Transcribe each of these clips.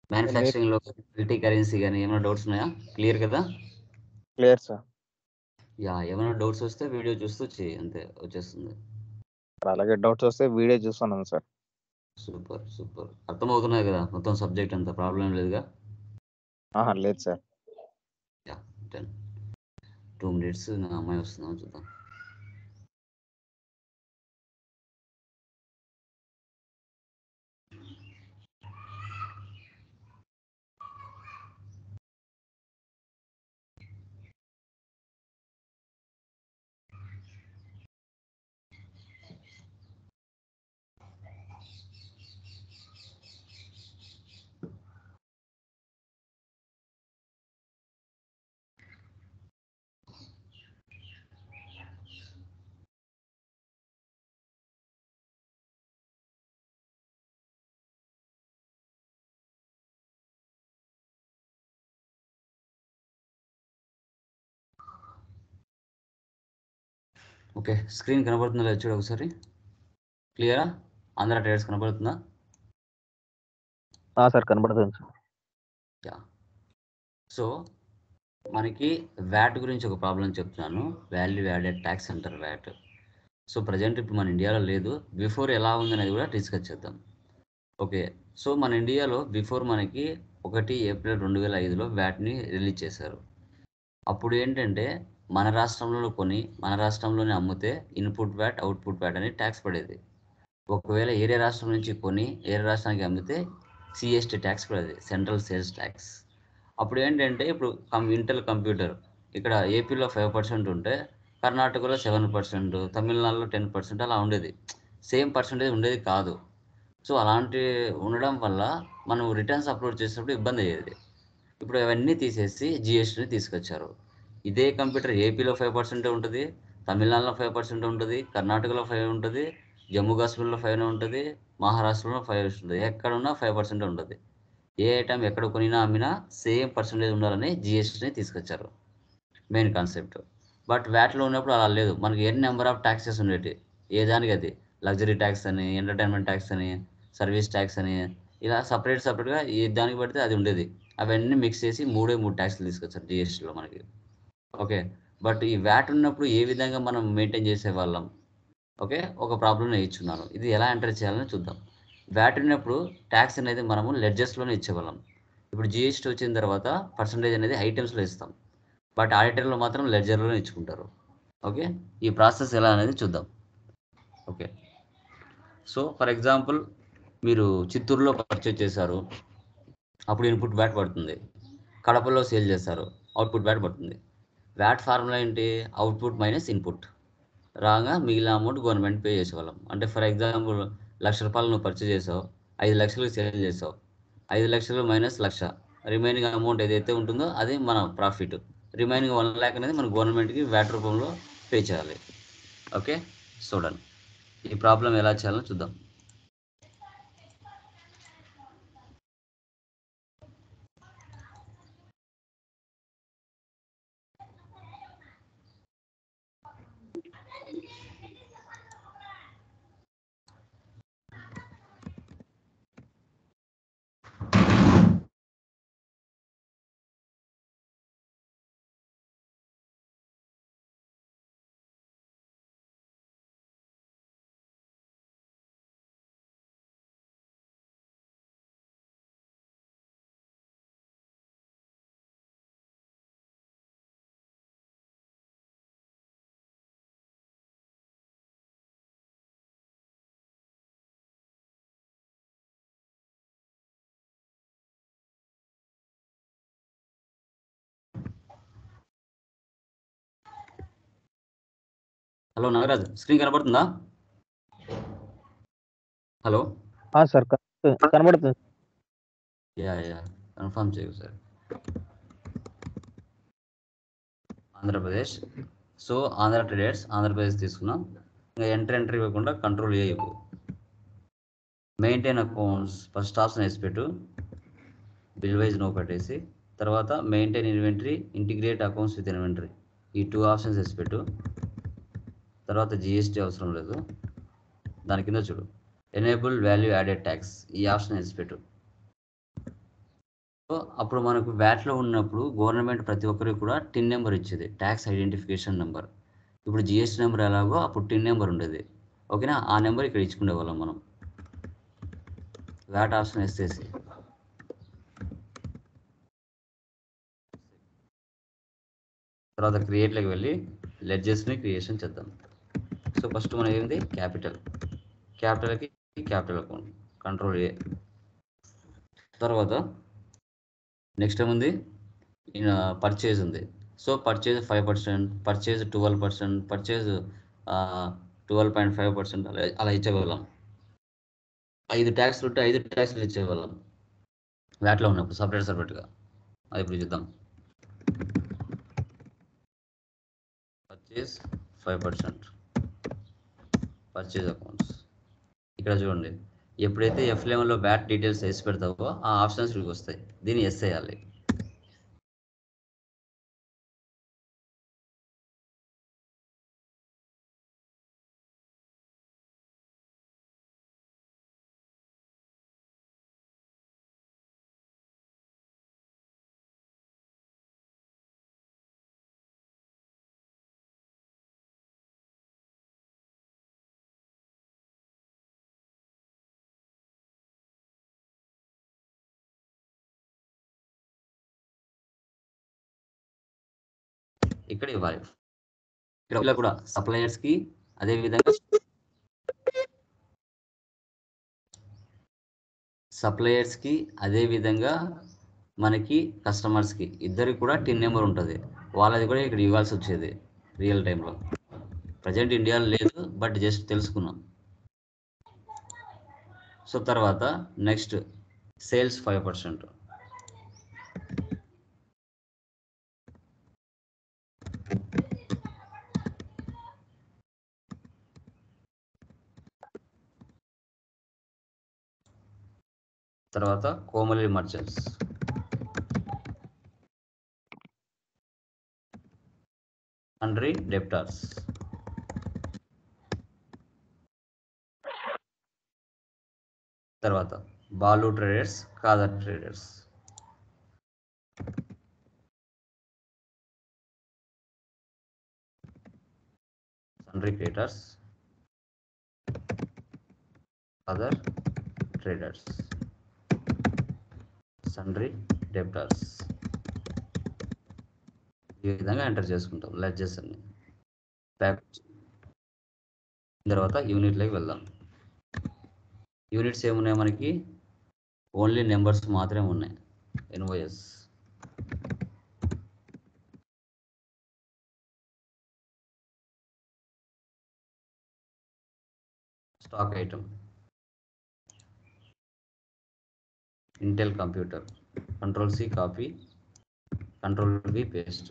మ్యానుఫ్యాక్చరింగ్లో multi currency కానీ ఏమైనా doubts ఉన్నాయా క్లియర్ కదా క్లియర్ సార్ యా ఏమైనా డౌట్స్ వస్తే వీడియో చూస్తూ చేయి అంతే వచ్చేస్తుంది అలాగే డౌట్స్ వస్తే వీడియో చూస్తున్నాను సార్ సూపర్ సూపర్ అర్థమవుతున్నాయి కదా మొత్తం సబ్జెక్ట్ అంతా ప్రాబ్లం లేదుగా ఆహా లేదు sir yeah ten two minutes నా అమ్మాయి వస్తుందా చూద్దాం ఓకే స్క్రీన్ కనబడుతుందా లేదా చూడు ఒకసారి క్లియరా ఆంధ్ర ట్రేడర్స్ కనబడుతుందా సార్ కనబడుతుంది సార్ యా సో మనకి వ్యాట్ గురించి ఒక ప్రాబ్లం చెప్తున్నాను వాల్యూ యాడెడ్ ట్యాక్స్ అంటారు వ్యాట్ సో ప్రజెంట్ ఇప్పుడు మన ఇండియాలో లేదు బిఫోర్ ఎలా ఉందనేది కూడా డిస్కస్ చేద్దాం ఓకే సో మన ఇండియాలో బిఫోర్ మనకి ఒకటి ఏప్రిల్ రెండు వేల ఐదులో వ్యాట్ని రిలీజ్ చేశారు అప్పుడు ఏంటంటే మన రాష్ట్రంలో కొని మన రాష్ట్రంలోనే అమ్మితే ఇన్పుట్ వ్యాట్ అవుట్పుట్ వ్యాట్ అని ట్యాక్స్ పడేది ఒకవేళ ఏరే రాష్ట్రం నుంచి కొని ఏరే రాష్ట్రానికి అమ్మితే సిఎస్టీ ట్యాక్స్ పడేది సెంట్రల్ సేల్స్ ట్యాక్స్ అప్పుడు ఏంటంటే ఇప్పుడు కం ఇంటెల్ కంప్యూటర్ ఇక్కడ ఏపీలో ఫైవ్ పర్సెంట్ ఉంటే కర్ణాటకలో సెవెన్ పర్సెంట్ తమిళనాడులో టెన్ పర్సెంట్ అలా ఉండేది సేమ్ పర్సెంటేజ్ ఉండేది కాదు సో అలాంటి ఉండడం వల్ల మనం రిటర్న్స్ అప్లోడ్ చేసినప్పుడు ఇబ్బంది అయ్యేది ఇప్పుడు అవన్నీ తీసేసి జిఎస్టీని తీసుకొచ్చారు ఇదే కంప్యూటర్ ఏపీలో ఫైవ్ పర్సెంట్ ఉంటుంది తమిళనాడులో ఫైవ్ పర్సెంట్ ఉంటుంది కర్ణాటకలో ఫైవ్ ఉంటుంది జమ్మూ కాశ్మీర్లో ఫైవ్ ఉంటుంది మహారాష్ట్రలో ఫైవ్ ఉంటుంది ఎక్కడున్నా ఫైవ్ పర్సెంట్ ఉంటుంది ఏ ఐటమ్ ఎక్కడ కొనినా అమ్మినా సేమ్ పర్సంటేజ్ ఉండాలని జిఎస్టీని తీసుకొచ్చారు మెయిన్ కాన్సెప్ట్ బట్ వ్యాట్లో ఉన్నప్పుడు అలా లేదు మనకి ఎన్ని నెంబర్ ఆఫ్ ట్యాక్సెస్ ఉండేవి ఏ దానికి అది లగ్జరీ ట్యాక్స్ అని ఎంటర్టైన్మెంట్ ట్యాక్స్ అని సర్వీస్ ట్యాక్స్ అని ఇలా సపరేట్ సపరేట్గా ఏ దానికి పడితే అది ఉండేది అవన్నీ మిక్స్ చేసి మూడే మూడు ట్యాక్స్లు తీసుకొచ్చారు జిఎస్టీలో మనకి ఓకే బట్ ఈ వ్యాట్ ఉన్నప్పుడు ఏ విధంగా మనం మెయింటైన్ చేసేవాళ్ళం ఓకే ఒక ప్రాబ్లం ఇచ్చున్నాను ఇది ఎలా ఎంటర్ చేయాలని చూద్దాం వ్యాట్ ఉన్నప్పుడు ట్యాక్స్ అనేది మనము లెడ్జెస్లోనే ఇచ్చేవాళ్ళం ఇప్పుడు జిఎస్టీ వచ్చిన తర్వాత పర్సంటేజ్ అనేది ఐటమ్స్లో ఇస్తాం బట్ ఆడిటర్లో మాత్రం లెడ్జర్లోనే ఇచ్చుకుంటారు ఓకే ఈ ప్రాసెస్ ఎలా అనేది చూద్దాం ఓకే సో ఫర్ ఎగ్జాంపుల్ మీరు చిత్తూరులో పర్చేజ్ చేశారు అప్పుడు ఇన్పుట్ వ్యాట్ పడుతుంది కడపలో సేల్ చేస్తారు అవుట్పుట్ వ్యాట్ పడుతుంది వ్యాట్ ఫార్ములా ఏంటి అవుట్పుట్ మైనస్ ఇన్పుట్ రాగా మిగిలిన అమౌంట్ గవర్నమెంట్ పే చేసేవాళ్ళం అంటే ఫర్ ఎగ్జాంపుల్ లక్ష రూపాయలు నువ్వు పర్చేజ్ చేసావు ఐదు లక్షలకు సేల్ చేసావు ఐదు లక్షలు మైనస్ లక్ష రిమైనింగ్ అమౌంట్ ఏదైతే ఉంటుందో అది మన ప్రాఫిట్ రిమైనింగ్ వన్ ల్యాక్ అనేది మన గవర్నమెంట్కి వ్యాట్ రూపంలో పే చేయాలి ఓకే చూడండి ఈ ప్రాబ్లం ఎలా చేయాలో చూద్దాం హలో నాగరాజ్ స్క్రీన్ కనబడుతుందా హలో సార్ కనబడుతుంది యా యా కన్ఫర్మ్ చేయు sir Andhra Pradesh so Andhra traders Andhra Pradesh తీసుకున్నాం ఇంకా ఎంట్రీ ఎంట్రీ ఇవ్వకుండా కంట్రోల్ చేయకు మెయింటైన్ అకౌంట్స్ ఫస్ట్ ఆప్షన్ వేసి పెట్టు బిల్ వైజ్ నో పెట్టేసి తర్వాత maintain inventory integrate accounts with inventory ఈ టూ ఆప్షన్స్ వేసి పెట్టు తర్వాత జిఎస్టీ అవసరం లేదు దాని కింద చూడు ఎనేబుల్ వాల్యూ యాడెడ్ ట్యాక్స్ ఈ ఆప్షన్ వేసి పెట్టు అప్పుడు మనకు వ్యాట్లో ఉన్నప్పుడు గవర్నమెంట్ ప్రతి ఒక్కరికి కూడా టిన్ నెంబర్ ఇచ్చేది ట్యాక్స్ ఐడెంటిఫికేషన్ నెంబర్ ఇప్పుడు జిఎస్టీ నెంబర్ ఎలాగో అప్పుడు టిన్ నెంబర్ ఉండేది ఓకేనా ఆ నెంబర్ ఇక్కడ ఇచ్చుకునే వాళ్ళం మనం వ్యాట్ ఆప్షన్ వేసేసి తర్వాత క్రియేట్లోకి వెళ్ళి లెడ్జెస్ని క్రియేషన్ చేద్దాం సో ఫస్ట్ మనం ఏంది క్యాపిటల్ క్యాపిటల్కి క్యాపిటల్ అకౌంట్ కంట్రోల్ ఏ తర్వాత నెక్స్ట్ ఏముంది పర్చేజ్ ఉంది so purchase five percent purchase twelve percent purchase twelve point five percent అలా అలా ఇచ్చేవాళ్ళం ఐదు ట్యాక్స్లు ఉంటే ఐదు ట్యాక్స్లు ఇచ్చేవాళ్ళం వ్యాట్లో ఉన్నప్పుడు సపరేట్ సపరేట్గా అది ఇప్పుడు చూద్దాం purchase five percent purchase accounts ఇక్కడ చూడండి ఎప్పుడైతే ఎఫ్ లెవెన్లో బ్యాట్ డీటెయిల్స్ వేసి పెడతావో ఆ ఆప్షన్స్ ఇక్కడికి వస్తాయి దీన్ని ఎస్ చేయాలి ఇక్కడ ఇవ్వాలి ఇక్కడ ఇలా కూడా సప్లయర్స్ కి అదే విధంగా సప్లయర్స్ కి అదే విధంగా మనకి కస్టమర్స్ కి ఇద్దరికి కూడా టిన్ నెంబర్ ఉంటుంది వాళ్ళది కూడా ఇక్కడ ఇవ్వాల్సి వచ్చేది రియల్ టైంలో ప్రజెంట్ ఇండియాలో లేదు బట్ జస్ట్ తెలుసుకున్నాం సో తర్వాత నెక్స్ట్ సేల్స్ ఫైవ్ పర్సెంట్ తర్వాత కోమలి మర్చెంట్స్ అండ్రీ డెప్టార్స్ తర్వాత Balu Traders Kadar Traders sundry creditors other traders sundry debtors ఈ విధంగా ఎంటర్ చేసుకుంటాం లెడ్జెస్ అన్ని బ్యాక్ తర్వాత యూనిట్లోకి వెళ్దాం యూనిట్స్ ఏమున్నాయి మనకి ఓన్లీ నెంబర్స్ మాత్రమే ఉన్నాయి NOS stock item Intel computer control C copy control V paste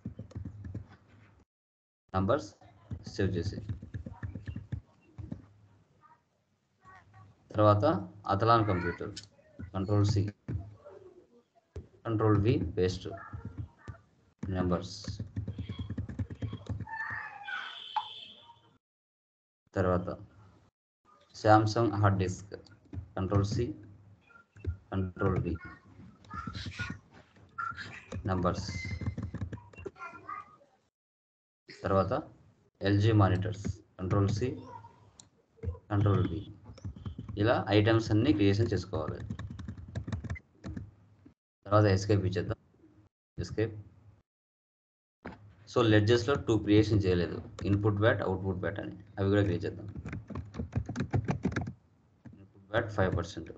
numbers save చేసి తర్వాత Athlon computer control C control V paste numbers తర్వాత Samsung hard disk control C control V numbers తర్వాత LG monitors control C control V ఇలా items అన్ని creation చేసుకోవాలి తర్వాత escape ఇచ్చేద్దాం escape so లెడ్జెస్లో టూ క్రియేషన్ చేయలేదు ఇన్పుట్ బ్యాట్ అవుట్పుట్ బ్యాట్ అని అవి కూడా క్రియేట్ చేద్దాం input VAT five percent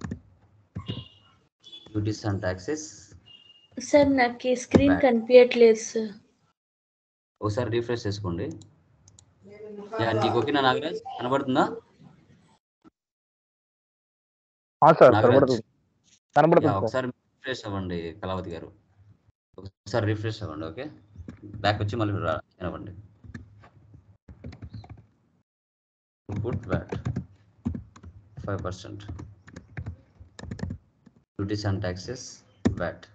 duties and taxes sir నాకు ఈ స్క్రీన్ Back. కనిపించట్లేదు సార్ ఒకసారి రీఫ్రెష్ చేసుకోండి యా, నీకు ఓకేనా నాగరాజ్ కనబడుతుందా ఆ సార్ నాగరాజ్ కనబడుతుంది యా, కనబడుతుంది సార్ ఒకసారి రిఫ్రెష్ అవ్వండి కళావతి గారు ఒకసారి రిఫ్రెష్ అవ్వండి ఓకే బ్యాక్ వచ్చి మళ్ళీ రా అవ్వండి input VAT five percent duties and taxes VAT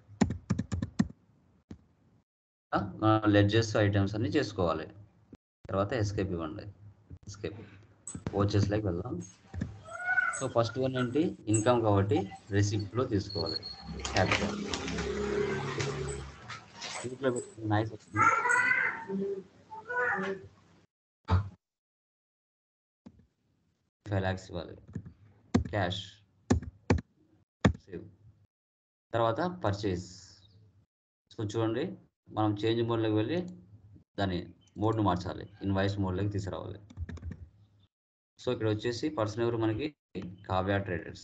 ledgers items అన్ని చేసుకోవాలి తర్వాత ఎస్కేప్ ఇవ్వండి ఎస్కేప్ లైక్ వెళ్దాం సో ఫస్ట్ వన్ ఏంటి ఇన్కమ్ కాబట్టి receipt లో తీసుకోవాలి క్యాపిటల్ దీంట్లో నైస్ వస్తుంది ఫైవ్ ల్యాక్స్ ఇవ్వాలి క్యాష్ సేవ్ తర్వాత పర్చేస్ సో చూడండి మనం చేంజ్ మోడ్లోకి వెళ్ళి దాని మోడ్ను మార్చాలి ఇన్వాయిస్ మోడ్లోకి తీసుకురావాలి సో ఇక్కడ వచ్చేసి పర్సన్ ఎవరు మనకి Kavya Traders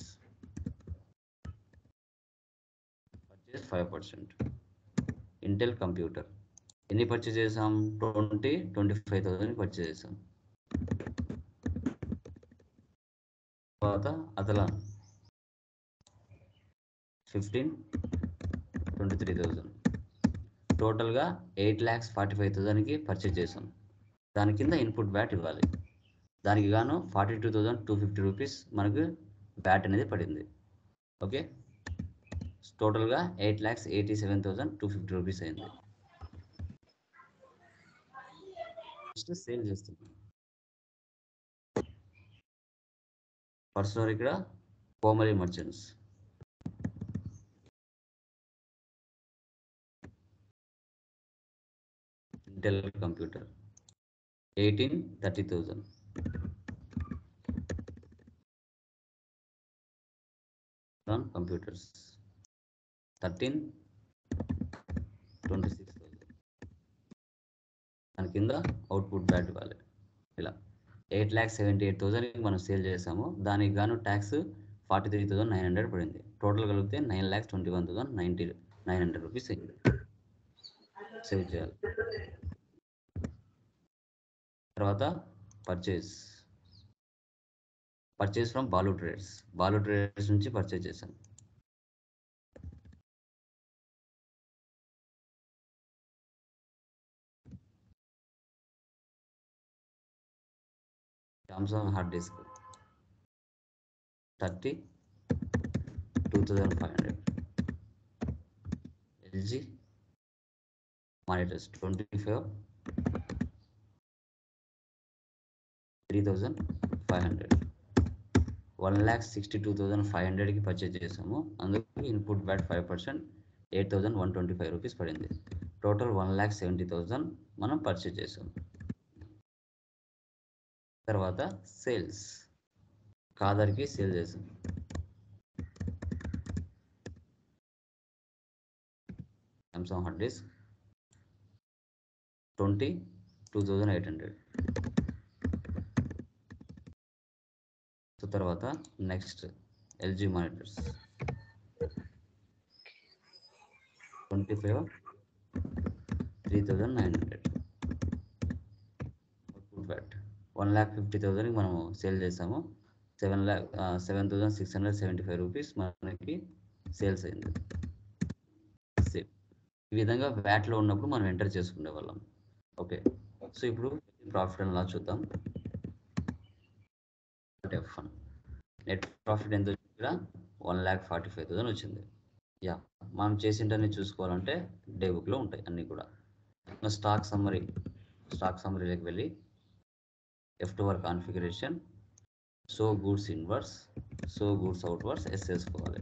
purchase five percent Intel computer ఎన్ని పర్చేస్ చేసాం twenty twenty five thousand purchase చేసాం తర్వాత Athlon fifteen twenty three thousand టోటల్గా ఎయిట్ ల్యాక్స్ ఫార్టీ ఫైవ్ థౌజండ్కి పర్చేజ్ చేసాం దాని కింద ఇన్పుట్ బ్యాట్ ఇవ్వాలి దానికి గాను forty two thousand two fifty rupees మనకు బ్యాట్ అనేది పడింది ఓకే టోటల్గా eight lakhs eighty seven thousand two fifty rupees అయింది నెక్స్ట్ సేల్ చేస్తున్నాం పర్సనల్ ఇక్కడ Komali Merchants Intel computer eighteen thirty thousand computers thirteen twenty six thousand దాని కింద అవుట్పుట్ బ్యాట్ ఇవ్వాలి ఇలా ఎయిట్ ల్యాక్స్ సెవెంటీ ఎయిట్ థౌసండ్కి మనం సేల్ చేసాము దానికి గాను tax forty three thousand nine hundred పడింది టోటల్ కలిపితే nine lakhs twenty one thousand ninety nine hundred rupees అయింది సేవ్ చేయాలి తర్వాత purchase purchase from Balu Traders Balu Traders నుంచి పర్చేస్ చేశాం Samsung hard disk thirty two thousand five hundred LG monitors twenty five three thousand five hundred one lakh sixty two thousand five హండ్రెడ్కి purchase చేసాము అందుకు input VAT five percent eight thousand one twenty five rupees పడింది total one lakh seventy thousand మనం purchase చేసాం తర్వాత sales కాదర్కి sale చేసాం Samsung hard disk twenty two thousand eight hundred so తర్వాత next LG monitors twenty five three thousand nine hundred output VAT one lakh fifty థౌజండ్కి మనము sale చేసాము seven lakh seven thousand six hundred seventy five rupees మనకి sales అయింది same ఈ విధంగా వ్యాట్లో ఉన్నప్పుడు మనం ఎంటర్ చేసుకునే వాళ్ళం ఓకే సో ఇప్పుడు ప్రాఫిట్ అండ్ లాస్ చూద్దాం ఎఫ్ వన్ నెట్ ప్రాఫిట్ ఎంత వచ్చింది ఇక్కడ one lakh forty five thousand వచ్చింది యా మనం చేసింటన్నీ చూసుకోవాలంటే డే బుక్లో ఉంటాయి అన్నీ కూడా స్టాక్ సమ్మరీ స్టాక్ సమ్మరీలోకి వెళ్ళి F twelve configuration so goods inwards so goods outwards yes వేసుకోవాలి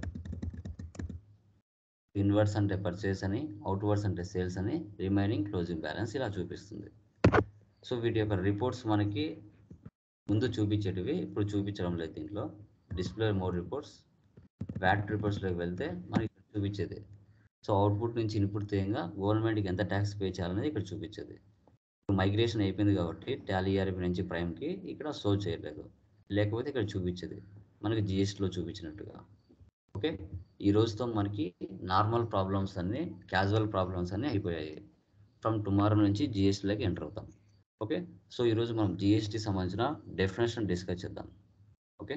ఇన్వర్స్ అంటే పర్చేస్ అని అవుట్వర్స్ అంటే సేల్స్ అని రిమైనింగ్ క్లోజింగ్ బ్యాలెన్స్ ఇలా చూపిస్తుంది సో వీటి యొక్క రిపోర్ట్స్ మనకి ముందు చూపించేటివి ఇప్పుడు చూపించడం లేదు దీంట్లో డిస్ప్లే మోర్ రిపోర్ట్స్ వ్యాట్ రిపోర్ట్స్లోకి వెళ్తే మనకి ఇక్కడ చూపించేది సో అవుట్పుట్ నుంచి ఇన్పుట్ తీయంగా గవర్నమెంట్కి ఎంత ట్యాక్స్ పే చేయాలనేది ఇక్కడ చూపించేది మైగ్రేషన్ అయిపోయింది కాబట్టి టాలీ ఆర్పి నుంచి ప్రైమ్కి ఇక్కడ షో చేయలేదు లేకపోతే ఇక్కడ చూపించేది మనకి జిఎస్టీలో చూపించినట్టుగా ఓకే ఈ రోజుతో మనకి నార్మల్ ప్రాబ్లమ్స్ అన్నీ క్యాజువల్ ప్రాబ్లమ్స్ అన్నీ అయిపోయాయి ఫ్రమ్ టుమారో నుంచి జిఎస్టీలోకి ఎంటర్ అవుతాం ఓకే సో ఈరోజు మనం జిఎస్టీ సంబంధించిన డెఫినేషన్ డిస్కస్ చేద్దాం ఓకే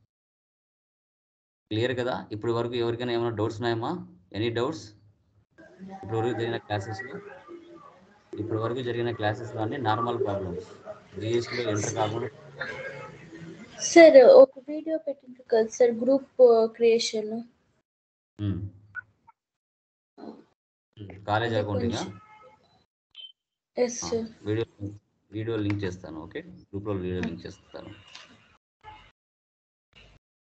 క్లియర్ కదా ఇప్పుడు వరకు ఎవరికైనా ఏమైనా డౌట్స్ ఉన్నాయమ్మా ఎనీ డౌట్స్ ఇప్పుడు వరకు జరిగిన క్లాసెస్లో ఇప్పుడు వరకు జరిగిన క్లాసెస్లో అన్ని నార్మల్ ప్రాబ్లమ్స్ జిఎస్టీలో ఎంటర్ కాకుండా సార్ ఒక వీడియో పెట్టిండ్రు కదా sir group creation college accounting yes sir video video link చేస్తాను ఓకే గ్రూప్లో వీడియో లింక్ చేస్తాను